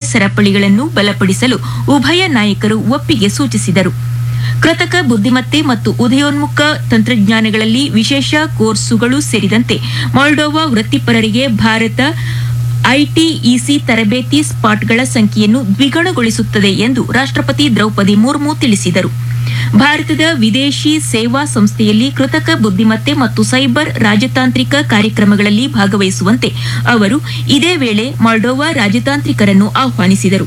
ಸರಪಳಿಗಳನ್ನು ಬಲಪಡಿಸಲು ಉಭಯ ನಾಯಕರು ಒಪ್ಪಿಗೆ ಸೂಚಿಸಿದರು ಕೃತಕ ಬುದ್ದಿಮತ್ತೆ ಮತ್ತು ಉದಯೋನ್ಮುಖ ತಂತ್ರಜ್ಞಾನಗಳಲ್ಲಿ ವಿಶೇಷ ಕೋರ್ಸುಗಳು ಸೇರಿದಂತೆ ಮಾಲ್ಡೋವಾ ವೃತ್ತಿಪರರಿಗೆ ಭಾರತ ಐಟಿಇಸಿ ತರಬೇತಿ ಸ್ಪಾಟ್ಗಳ ಸಂಖ್ಯೆಯನ್ನು ದ್ವಿಗುಣಗೊಳಿಸುತ್ತದೆ ಎಂದು ರಾಷ್ಟ್ರಪತಿ ದ್ರೌಪದಿ ಮುರ್ಮು ತಿಳಿಸಿದರು ಭಾರತದ ವಿದೇಶಿ ಸೇವಾ ಸಂಸ್ಥೆಯಲ್ಲಿ ಕೃತಕ ಬುದ್ದಿಮತ್ತೆ ಮತ್ತು ಸೈಬರ್ ರಾಜತಾಂತ್ರಿಕ ಕಾರ್ಯಕ್ರಮಗಳಲ್ಲಿ ಭಾಗವಹಿಸುವಂತೆ ಅವರು ಇದೇ ವೇಳೆ ಮಾಲ್ಡೋವಾ ರಾಜತಾಂತ್ರಿಕರನ್ನು ಆಹ್ವಾನಿಸಿದರು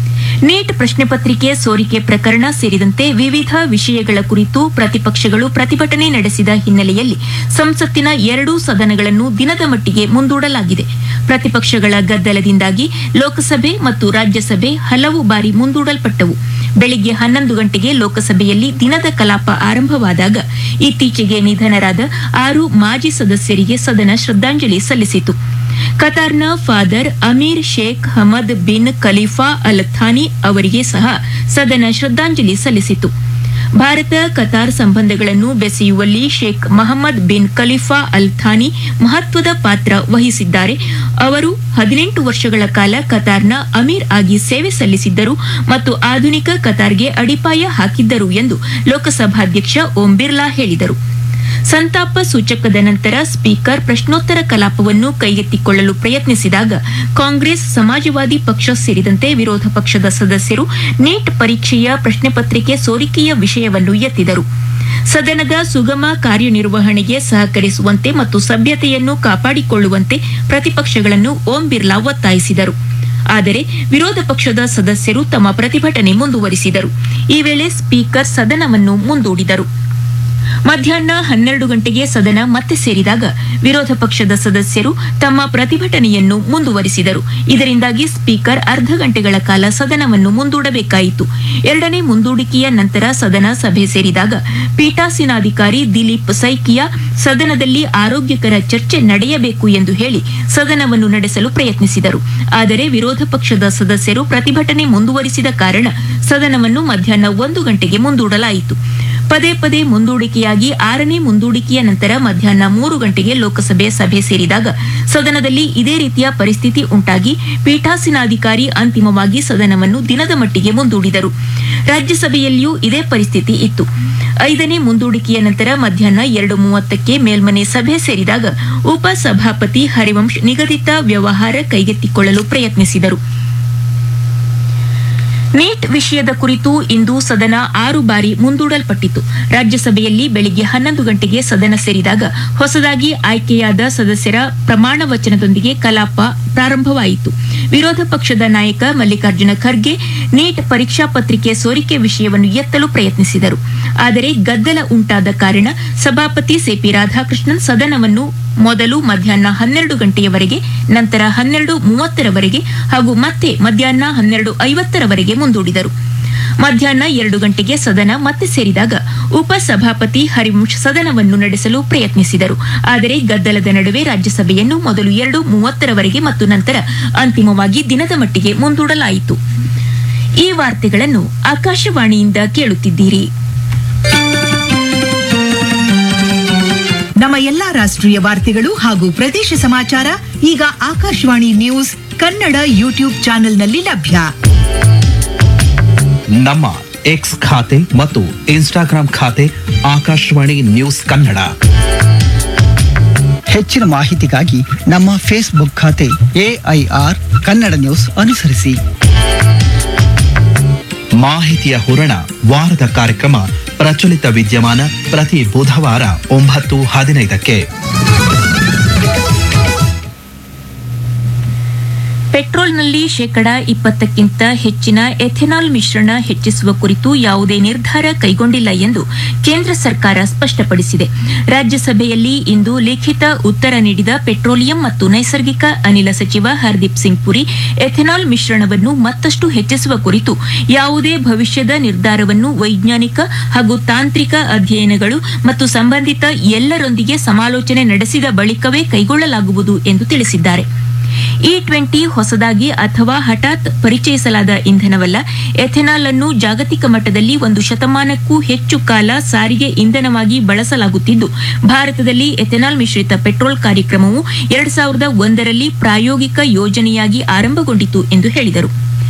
ನೀಟ್ ಪ್ರಶ್ನೆ ಪತ್ರಿಕೆ ಸೋರಿಕೆ ಪ್ರಕರಣ ಸೇರಿದಂತೆ ವಿವಿಧ ವಿಷಯಗಳ ಕುರಿತು ಪ್ರತಿಪಕ್ಷಗಳು ಪ್ರತಿಭಟನೆ ನಡೆಸಿದ ಹಿನ್ನೆಲೆಯಲ್ಲಿ ಸಂಸತ್ತಿನ ಎರಡೂ ಸದನಗಳನ್ನು ದಿನದ ಮಟ್ಟಿಗೆ ಮುಂದೂಡಲಾಗಿದೆ ಪ್ರತಿಪಕ್ಷಗಳ ಗದ್ದಲದಿಂದಾಗಿ ಲೋಕಸಭೆ ಮತ್ತು ರಾಜ್ಯಸಭೆ ಹಲವು ಬಾರಿ ಮುಂದೂಡಲ್ಪಟ್ಟವು ಬೆಳಿಗ್ಗೆ ಹನ್ನೊಂದು ಗಂಟೆಗೆ ಲೋಕಸಭೆಯಲ್ಲಿ ದಿನದ ಕಲಾಪ ಆರಂಭವಾದಾಗ ಇತ್ತೀಚೆಗೆ ನಿಧನರಾದ ಆರು ಮಾಜಿ ಸದಸ್ಯರಿಗೆ ಸದನ ಶ್ರದ್ಧಾಂಜಲಿ ಸಲ್ಲಿಸಿತು ಕತಾರ್ನ father Amir Sheikh Hamad bin Khalifa Al Thani ಅವರಿಗೆ ಸಹ ಸದನ ಶ್ರದ್ಧಾಂಜಲಿ ಸಲ್ಲಿಸಿತು ಭಾರತ ಕತಾರ್ ಸಂಬಂಧಗಳನ್ನು ಬೆಸೆಯುವಲ್ಲಿ Sheikh Mohammed bin Khalifa Al Thani ಮಹತ್ವದ ಪಾತ್ರ ವಹಿಸಿದ್ದಾರೆ ಅವರು ಹದಿನೆಂಟು ವರ್ಷಗಳ ಕಾಲ ಕತಾರ್ನ ಅಮೀರ್ ಆಗಿ ಸೇವೆ ಸಲ್ಲಿಸಿದ್ದರು ಮತ್ತು ಆಧುನಿಕ ಕತಾರ್ಗೆ ಅಡಿಪಾಯ ಹಾಕಿದ್ದರು ಎಂದು ಲೋಕಸಭಾಧ್ಯಕ್ಷ ಓಂ ಬಿರ್ಲಾ ಹೇಳಿದರು ಸಂತಾಪ ಸೂಚಕದ ನಂತರ ಸ್ಪೀಕರ್ ಪ್ರಶ್ನೋತ್ತರ ಕಲಾಪವನ್ನು ಕೈಗೆತ್ತಿಕೊಳ್ಳಲು ಪ್ರಯತ್ನಿಸಿದಾಗ ಕಾಂಗ್ರೆಸ್ ಸಮಾಜವಾದಿ ಪಕ್ಷ ಸೇರಿದಂತೆ ವಿರೋಧ ಪಕ್ಷದ ಸದಸ್ಯರು ನೀಟ್ ಪರೀಕ್ಷೆಯ ಪ್ರಶ್ನೆ ಪತ್ರಿಕೆ ಸೋರಿಕೆಯ ವಿಷಯವನ್ನು ಎತ್ತಿದರು ಸದನದ ಸುಗಮ ಕಾರ್ಯನಿರ್ವಹಣೆಗೆ ಸಹಕರಿಸುವಂತೆ ಮತ್ತು ಸಭ್ಯತೆಯನ್ನು ಕಾಪಾಡಿಕೊಳ್ಳುವಂತೆ ಪ್ರತಿಪಕ್ಷಗಳನ್ನು ಓಂ ಬಿರ್ಲಾ ಒತ್ತಾಯಿಸಿದರು ಆದರೆ ವಿರೋಧ ಪಕ್ಷದ ಸದಸ್ಯರು ತಮ್ಮ ಪ್ರತಿಭಟನೆ ಮುಂದುವರಿಸಿದರು ಈ ವೇಳೆ ಸ್ಪೀಕರ್ ಸದನವನ್ನು ಮುಂದೂಡಿದರು ಮಧ್ಯಾಹ್ನ ಹನ್ನೆರಡು ಗಂಟೆಗೆ ಸದನ ಮತ್ತೆ ಸೇರಿದಾಗ ವಿರೋಧ ಪಕ್ಷದ ಸದಸ್ಯರು ತಮ್ಮ ಪ್ರತಿಭಟನೆಯನ್ನು ಮುಂದುವರಿಸಿದರು ಇದರಿಂದಾಗಿ ಸ್ಪೀಕರ್ ಅರ್ಧ ಗಂಟೆಗಳ ಕಾಲ ಸದನವನ್ನು ಮುಂದೂಡಬೇಕಾಯಿತು ಎರಡನೇ ಮುಂದೂಡಿಕೆಯ ನಂತರ ಸದನ ಸಭೆ ಸೇರಿದಾಗ ಪೀಠಾಸೀನಾಧಿಕಾರಿ ದಿಲೀಪ್ ಸೈಕಿಯಾ ಸದನದಲ್ಲಿ ಆರೋಗ್ಯಕರ ಚರ್ಚೆ ನಡೆಯಬೇಕು ಎಂದು ಹೇಳಿ ಸದನವನ್ನು ನಡೆಸಲು ಪ್ರಯತ್ನಿಸಿದರು ಆದರೆ ವಿರೋಧ ಪಕ್ಷದ ಸದಸ್ಯರು ಪ್ರತಿಭಟನೆ ಮುಂದುವರಿಸಿದ ಕಾರಣ ಸದನವನ್ನು ಮಧ್ಯಾಹ್ನ ಒಂದು ಗಂಟೆಗೆ ಮುಂದೂಡಲಾಯಿತು ಪದೇ ಪದೇ ಮುಂದೂಡಿಕೆಯಾಗಿ ಆರನೇ ಮುಂದೂಡಿಕೆಯ ನಂತರ ಮಧ್ಯಾಹ್ನ ಮೂರು ಗಂಟೆಗೆ ಲೋಕಸಭೆ ಸಭೆ ಸೇರಿದಾಗ ಸದನದಲ್ಲಿ ಇದೇ ರೀತಿಯ ಪರಿಸ್ಥಿತಿ ಉಂಟಾಗಿ ಪೀಠಾಸೀನಾಧಿಕಾರಿ ಅಂತಿಮವಾಗಿ ಸದನವನ್ನು ದಿನದ ಮಟ್ಟಿಗೆ ಮುಂದೂಡಿದರು ರಾಜ್ಯಸಭೆಯಲ್ಲಿಯೂ ಇದೇ ಪರಿಸ್ಥಿತಿ ಇತ್ತು ಐದನೇ ಮುಂದೂಡಿಕೆಯ ನಂತರ ಮಧ್ಯಾಹ್ನ ಎರಡು ಮೂವತ್ತಕ್ಕೆ ಮೇಲ್ಮನೆ ಸಭೆ ಸೇರಿದಾಗ ಉಪಸಭಾಪತಿ ಹರಿವಂಶ್ ನಿಗದಿತ ವ್ಯವಹಾರ ಕೈಗೆತ್ತಿಕೊಳ್ಳಲು ಪ್ರಯತ್ನಿಸಿದರು ನೀಟ್ ವಿಷಯದ ಕುರಿತು ಇಂದು ಸದನ ಆರು ಬಾರಿ ಮುಂದೂಡಲ್ಪಟ್ಟಿತು ರಾಜ್ಯಸಭೆಯಲ್ಲಿ ಬೆಳಿಗ್ಗೆ ಹನ್ನೊಂದು ಗಂಟೆಗೆ ಸದನ ಸೇರಿದಾಗ ಹೊಸದಾಗಿ ಆಯ್ಕೆಯಾದ ಸದಸ್ಯರ ಪ್ರಮಾಣ ವಚನದೊಂದಿಗೆ ಕಲಾಪ ಪ್ರಾರಂಭವಾಯಿತು ವಿರೋಧ ಪಕ್ಷದ ನಾಯಕ ಮಲ್ಲಿಕಾರ್ಜುನ ಖರ್ಗೆ ನೀಟ್ ಪರೀಕ್ಷಾ ಪತ್ರಿಕೆ ಸೋರಿಕೆ ವಿಷಯವನ್ನು ಎತ್ತಲು ಪ್ರಯತ್ನಿಸಿದರು ಆದರೆ ಗದ್ದಲ ಉಂಟಾದ ಕಾರಣ ಸಭಾಪತಿ ಸಿಪಿ ರಾಧಾಕೃಷ್ಣನ್ ಸದನವನ್ನು ಮೊದಲು ಮಧ್ಯಾಹ್ನ ಹನ್ನೆರಡು ಗಂಟೆಯವರೆಗೆ ನಂತರ ಹನ್ನೆರಡು ಮೂವತ್ತರವರೆಗೆ ಹಾಗೂ ಮತ್ತೆ ಮಧ್ಯಾಹ್ನ ಹನ್ನೆರಡು ಐವತ್ತರವರೆಗೆ ಮುಂದೂಡಿದರು ಮಧ್ಯಾಹ್ನ ಎರಡು ಗಂಟೆಗೆ ಸದನ ಮತ್ತೆ ಸೇರಿದಾಗ ಉಪಸಭಾಪತಿ ಹರಿವಂಶ್ ಸದನವನ್ನು ನಡೆಸಲು ಪ್ರಯತ್ನಿಸಿದರು ಆದರೆ ಗದ್ದಲದ ನಡುವೆ ರಾಜ್ಯಸಭೆಯನ್ನು ಮೊದಲು ಎರಡು ಮೂವತ್ತರವರೆಗೆ ಮತ್ತು ನಂತರ ಅಂತಿಮವಾಗಿ ದಿನದ ಮಟ್ಟಿಗೆ ಮುಂದೂಡಲಾಯಿತು ಈ ವಾರ್ತೆಗಳನ್ನು ಆಕಾಶವಾಣಿಯಿಂದ ಕೇಳುತ್ತಿದ್ದೀರಿ ನಮ್ಮ ಎಲ್ಲಾ ರಾಷ್ಟ್ರೀಯ ವಾರ್ತೆಗಳು ಹಾಗೂ ಪ್ರದೇಶ ಸಮಾಚಾರ ಈಗ ಆಕಾಶವಾಣಿ ನ್ಯೂಸ್ ಕನ್ನಡ ಯೂಟ್ಯೂಬ್ ಚಾನೆಲ್ನಲ್ಲಿ ಲಭ್ಯ ನಮ್ಮ ಎಕ್ಸ್ ಖಾತೆ ಮತ್ತು ಇನ್ಸ್ಟಾಗ್ರಾಂ ಖಾತೆ ಆಕಾಶವಾಣಿ ನ್ಯೂಸ್ ಕನ್ನಡ ಹೆಚ್ಚಿನ ಮಾಹಿತಿಗಾಗಿ ನಮ್ಮ ಫೇಸ್ಬುಕ್ ಖಾತೆ ಎಐಆರ್ ಕನ್ನಡ ನ್ಯೂಸ್ ಅನುಸರಿಸಿ ಮಾಹಿತಿಯ ಹೂರಣ ವಾರದ ಕಾರ್ಯಕ್ರಮ ಪ್ರಚಲಿತ ವಿದ್ಯಮಾನ ಪ್ರತಿ ಬುಧವಾರ ಒಂಬತ್ತು ಹದಿನೈದಕ್ಕೆ ಪೆಟ್ರೋಲ್ನಲ್ಲಿ ಶೇಕಡಾ ಇಪ್ಪತ್ತಕ್ಕಿಂತ ಹೆಚ್ಚಿನ ಎಥೆನಾಲ್ ಮಿಶ್ರಣ ಹೆಚ್ಚಿಸುವ ಕುರಿತು ಯಾವುದೇ ನಿರ್ಧಾರ ಕೈಗೊಂಡಿಲ್ಲ ಎಂದು ಕೇಂದ್ರ ಸರ್ಕಾರ ಸ್ಪಷ್ಟಪಡಿಸಿದೆ ರಾಜ್ಯಸಭೆಯಲ್ಲಿ ಇಂದು ಲಿಖಿತ ಉತ್ತರ ನೀಡಿದ ಪೆಟ್ರೋಲಿಯಂ ಮತ್ತು ನೈಸರ್ಗಿಕ ಅನಿಲ ಸಚಿವ ಹರ್ದೀಪ್ ಸಿಂಗ್ ಪುರಿ ಎಥೆನಾಲ್ ಮಿಶ್ರಣವನ್ನು ಮತ್ತಷ್ಟು ಹೆಚ್ಚಿಸುವ ಕುರಿತು ಯಾವುದೇ ಭವಿಷ್ಯದ ನಿರ್ಧಾರವನ್ನು ವೈಜ್ಞಾನಿಕ ಹಾಗೂ ತಾಂತ್ರಿಕ ಅಧ್ಯಯನಗಳು ಮತ್ತು ಸಂಬಂಧಿತ ಎಲ್ಲರೊಂದಿಗೆ ಸಮಾಲೋಚನೆ ನಡೆಸಿದ ಬಳಿಕವೇ ಕೈಗೊಳ್ಳಲಾಗುವುದು ಎಂದು ತಿಳಿಸಿದ್ದಾರೆ ಇ ಟ್ವೆಂಟಿ ಹೊಸದಾಗಿ ಅಥವಾ ಹಠಾತ್ ಪರಿಚಯಿಸಲಾದ ಇಂಧನವಲ್ಲ ಎಥೆನಾಲ್ ಅನ್ನು ಜಾಗತಿಕ ಮಟ್ಟದಲ್ಲಿ ಒಂದು ಶತಮಾನಕ್ಕೂ ಹೆಚ್ಚು ಕಾಲ ಸಾರಿಗೆ ಇಂಧನವಾಗಿ ಬಳಸಲಾಗುತ್ತಿದ್ದು ಭಾರತದಲ್ಲಿ ಎಥೆನಾಲ್ ಮಿಶ್ರಿತ ಪೆಟ್ರೋಲ್ ಕಾರ್ಯಕ್ರಮವು ಎರಡ್ ಸಾವಿರದ ಒಂದರಲ್ಲಿ ಪ್ರಾಯೋಗಿಕ ಯೋಜನೆಯಾಗಿ ಆರಂಭಗೊಂಡಿತು ಎಂದು ಹೇಳಿದರು